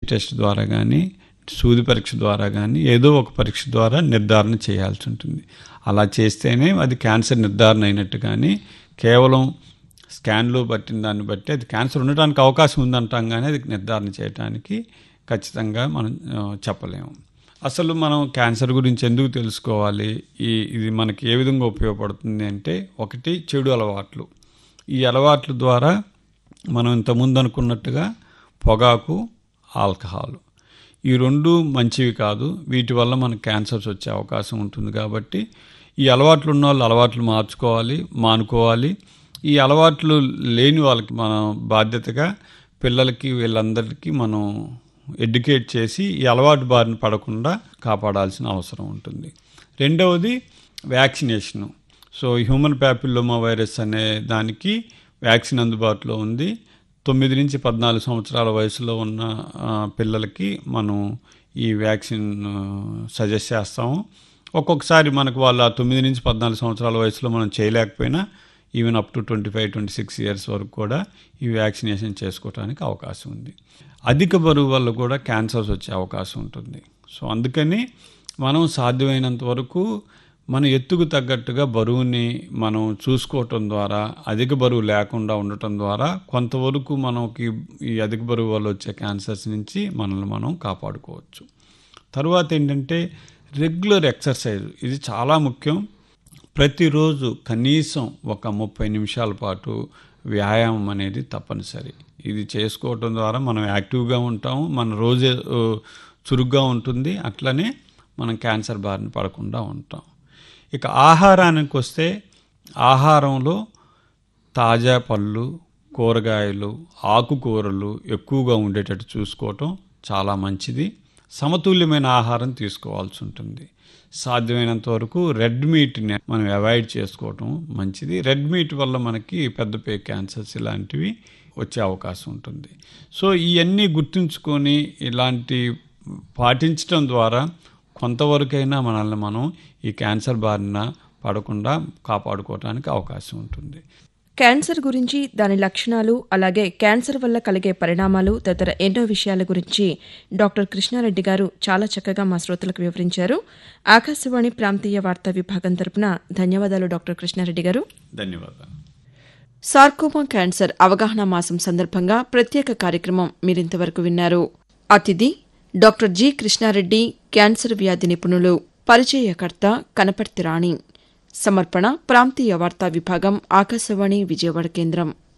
test ద్వారా కానీ సూది పరీక్ష ద్వారా కానీ ఏదో ఒక పరీక్ష ద్వారా నిర్ధారణ చేయాల్సి ఉంటుంది అలా చేస్తేనే అది క్యాన్సర్ నిర్ధారణ అయినట్టు కానీ కేవలం స్కాన్లో పట్టిన దాన్ని బట్టి అది క్యాన్సర్ ఉండటానికి అవకాశం ఉందంటాం కానీ అది నిర్ధారణ చేయడానికి ఖచ్చితంగా మనం ఆ, చెప్పలేము అసలు మనం క్యాన్సర్ గురించి ఎందుకు తెలుసుకోవాలి ఈ ఇది మనకి ఏ విధంగా ఉపయోగపడుతుంది అంటే ఒకటి చెడు అలవాట్లు ఈ అలవాట్ల ద్వారా మనం ఇంతకుముందు అనుకున్నట్టుగా పొగాకు ఆల్కహాల్ ఈ రెండు మంచివి కాదు వీటి వల్ల మనకు క్యాన్సర్స్ వచ్చే అవకాశం ఉంటుంది కాబట్టి ఈ అలవాట్లు ఉన్న వాళ్ళు అలవాట్లు మార్చుకోవాలి మానుకోవాలి ఈ అలవాట్లు లేని వాళ్ళకి మనం బాధ్యతగా పిల్లలకి వీళ్ళందరికీ మనం ఎడ్యుకేట్ చేసి ఈ అలవాటు బారిన పడకుండా కాపాడాల్సిన అవసరం ఉంటుంది రెండవది vaccination so human papilloma virus అనే దానికి వ్యాక్సిన్ అందుబాటులో ఉంది తొమ్మిది నుంచి పద్నాలుగు సంవత్సరాల వయసులో ఉన్న ఆ, పిల్లలకి మనం ఈ వ్యాక్సిన్ సజెస్ట్ చేస్తాము ఒక్కొక్కసారి మనకు వాళ్ళ తొమ్మిది నుంచి పద్నాలుగు సంవత్సరాల వయసులో మనం చేయలేకపోయినా even up to twenty five twenty six years వరకు కూడా ఈ వ్యాక్సినేషన్ చేసుకోవడానికి అవకాశం ఉంది అధిక బరువు వల్ల కూడా క్యాన్సర్స్ వచ్చే అవకాశం ఉంటుంది సో అందుకని మనం సాధ్యమైనంత వరకు మన ఎత్తుకు తగ్గట్టుగా బరువుని మనం చూసుకోవటం ద్వారా అధిక బరువు లేకుండా ఉండటం ద్వారా కొంతవరకు మనకి ఈ అధిక బరువు వల్ల వచ్చే క్యాన్సర్స్ నుంచి మనల్ని మనం కాపాడుకోవచ్చు తర్వాత ఏంటంటే రెగ్యులర్ ఎక్సర్సైజ్ ఇది చాలా ముఖ్యం ప్రతిరోజు కనీసం ఒక ముప్పై నిమిషాల పాటు వ్యాయామం అనేది తప్పనిసరి ఇది చేసుకోవటం ద్వారా మనం యాక్టివ్గా ఉంటాము మన రోజు ఆ, చురుగ్గా ఉంటుంది అట్లనే మనం క్యాన్సర్ బారిన పడకుండా ఉంటాం ఇక ఆహారానికి వస్తే ఆహారంలో తాజా పళ్ళు కూరగాయలు ఆకుకూరలు ఎక్కువగా ఉండేటట్టు చూసుకోవటం చాలా మంచిది సమతుల్యమైన ఆహారం తీసుకోవాల్సి ఉంటుంది సాధ్యమైనంత వరకు రెడ్ మీట్ని మనం అవాయిడ్ చేసుకోవటం మంచిది రెడ్ మీట్ వల్ల మనకి పెద్ద పే క్యాన్సర్స్ ఇలాంటివి వచ్చే అవకాశం ఉంటుంది సో ఇవన్నీ గుర్తుంచుకొని ఇలాంటి పాటించడం ద్వారా కొంతవరకైనా మనల్ని మనం ఈ క్యాన్సర్ బారిన పడకుండా కాపాడుకోవడానికి అవకాశం ఉంటుంది క్యాన్సర్ గురించి దాని లక్షణాలు అలాగే క్యాన్సర్ వల్ల కలిగే పరిణామాలు తదితర ఎన్నో విషయాల గురించి డాక్టర్ కృష్ణారెడ్డి గారు చాలా చక్కగా మా శ్రోతలకు వివరించారు ఆకాశవాణి ప్రాంతీయ వార్తా విభాగం తరపున ధన్యవాదాలు డాక్టర్ కృష్ణారెడ్డి గారు ధన్యవాదాలు సార్కోమా క్యాన్సర్ అవగాహన మాసం సందర్భంగా ప్రత్యేక కార్యక్రమం మీరింతవరకు విన్నారు అతిథి డాక్టర్ జి కృష్ణారెడ్డి క్యాన్సర్ వ్యాధి నిపుణులు పరిచయకర్త కనపర్తి రాణి సమర్పణ ప్రాంతీయ వార్తా విభాగం ఆకాశవాణి విజయవాడ కేంద్రం